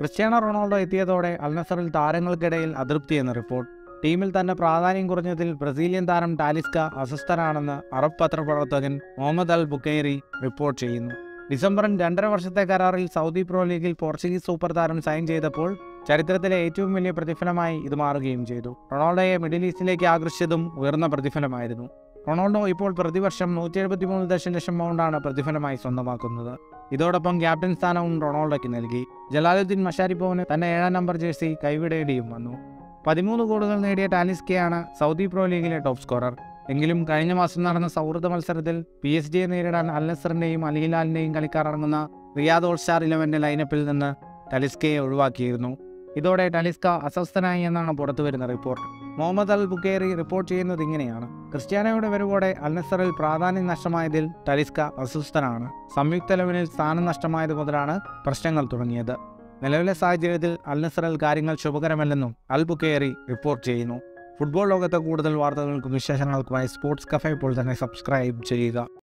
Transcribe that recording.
Cristiano Ronaldo എത്തിയതോടെ അൽനസറിൽ താരങ്ങൾക്കിടയിൽ അതൃപ്തിയെന്ന് report ടീമിൽ തന്നെ പ്രാധാന്യം കുറഞ്ഞതിൽ ബ്രസീലിയൻ താരം ടാലിസ്ക അസ്വസ്ഥനാണെന്ന് അറബ് പത്രപ്രവർത്തകൻ മുഹമ്മദ് അൽ ബുക്കൈറി റിപ്പോർട്ട് ചെയ്യുന്നു ഡിസംബറിൽ രണ്ടര വർഷത്തെ കരാറിൽ സൗദി പ്രോ ലീഗിൽ പോർച്ചുഗീസ് സൂപ്പർ താരം സൈൻ ചെയ്തപ്പോൾ ചരിത്രത്തിലെ ഏറ്റവും വലിയ പ്രതിഫലമായി ഇത് മാറുകയും ചെയ്തു റൊണാൾഡോയെ മിഡിൽ ഈസ്റ്റിലേക്ക് ആകർഷിച്ചതും ഉയർന്ന പ്രതിഫലമായിരുന്നു റൊണാൾഡോ ഇപ്പോൾ പ്രതിവർഷം നൂറ്റി എഴുപത്തിമൂന്ന് ദശലക്ഷം പൗണ്ടാണ് പ്രതിഫലമായി സ്വന്തമാക്കുന്നത് ഇതോടൊപ്പം ക്യാപ്റ്റൻ സ്ഥാനവും റൊണാൾഡോയ്ക്ക് നൽകി ജലാലുദ്ദീൻ മഷാരിപ്പോവിന് തന്റെ ഏഴാം നമ്പർ ജേഴ്സി കൈവിടേണ്ടിയും വന്നു പതിമൂന്ന് ഗോളുകൾ നേടിയ ടാലിസ്കയാണ് സൗദി പ്രോ ലീഗിലെ ടോപ്പ് സ്കോറർ എങ്കിലും കഴിഞ്ഞ മാസം നടന്ന സൗഹൃദ മത്സരത്തിൽ പി എസ് ജിയെ നേരിടാൻ അൽ നസറിന്റെയും അൽ ഹിലാലിന്റെയും കളിക്കാർ അടങ്ങുന്ന റിയാദ് ഓൾ സ്റ്റാർ ഇലവന്റെ ലൈനപ്പിൽ നിന്ന് ടലിസ്കയെ ഒഴിവാക്കിയിരുന്നു ഇതോടെ ടലിസ്ക അസ്വസ്ഥനായി എന്നാണ് പുറത്തുവരുന്ന report Muhammad Al Bukairi report ചെയ്യുന്നത് ഇങ്ങനെയാണ് ക്രിസ്ത്യാനോയുടെ വരവോടെ അൽ നസറിൽ പ്രാധാന്യം നഷ്ടമായതിൽ ടലിസ്ക അസ്വസ്ഥനാണ് സംയുക്ത ലെവലിൽ സ്ഥാനം നഷ്ടമായത് മുതലാണ് പ്രശ്നങ്ങൾ തുടങ്ങിയത് നിലവിലെ സാഹചര്യത്തിൽ അൽ നസറിൽ കാര്യങ്ങൾ ശുഭകരമല്ലെന്നും അൽ ബുക്കേറി റിപ്പോർട്ട് ചെയ്യുന്നു ഫുട്ബോൾ ലോകത്തെ കൂടുതൽ വാർത്തകൾക്കും വിശേഷങ്ങൾക്കുമായി സ്പോർട്സ് കഫേ ഇപ്പോൾ തന്നെ സബ്സ്ക്രൈബ് ചെയ്യുക